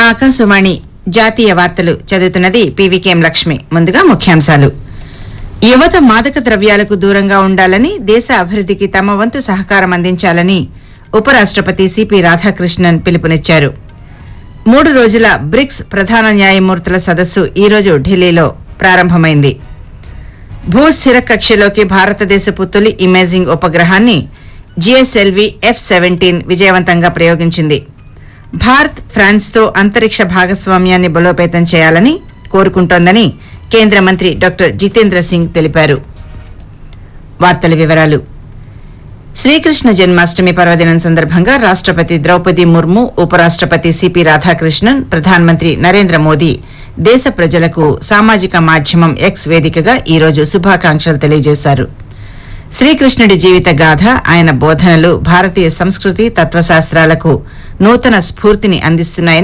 ఆకాశవాణి జాతీయ వార్తలు చదువుతున్నది పీవీకేఎం లక్ష్మి ముందుగా ముఖ్యాంశాలు యువత మాదక ద్రవ్యాలకు దూరంగా ఉండాలని దేశ అభివృద్ధికి తమ వంతు సహకారం అందించాలని ఉపరాష్టపతి సిపి రాధాకృష్ణన్ పిలుపునిచ్చారు మూడు రోజుల బ్రిక్స్ ప్రధాన న్యాయమూర్తుల సదస్సు ఈ రోజు ఢిల్లీలో ప్రారంభమైంది భూస్థిర కక్షలోకి భారతదేశపు తొలి ఇమేజింగ్ ఉపగ్రహాన్ని జిఎస్ఎల్వి ఎఫ్ సెవెంటీన్ విజయవంతంగా ప్రయోగించింది భారత్ ఫ్రాన్స్తో అంతరిక్ష భాగస్వామ్యాన్ని బలోపేతం చేయాలని కోరుకుంటోందని కేంద్ర మంత్రి డాక్టర్ జితేంద్ర సింగ్ తెలిపారు వార్తల వివరాలు శ్రీకృష్ణ జన్మాష్టమి పర్వదినం సందర్భంగా రాష్టపతి ద్రౌపది ముర్ము ఉపరాష్టపతి సిపి రాధాకృష్ణన్ ప్రధానమంత్రి నరేంద్ర మోదీ దేశ ప్రజలకు సామాజిక మాధ్యమం ఎక్స్ వేదికగా ఈ రోజు శుభాకాంక్షలు తెలియజేశారు శ్రీకృష్ణుడి జీవిత గాథ ఆయన బోధనలు భారతీయ సంస్కృతి తత్వశాస్త్రాలకు నూతన స్ఫూర్తిని అందిస్తున్నాయని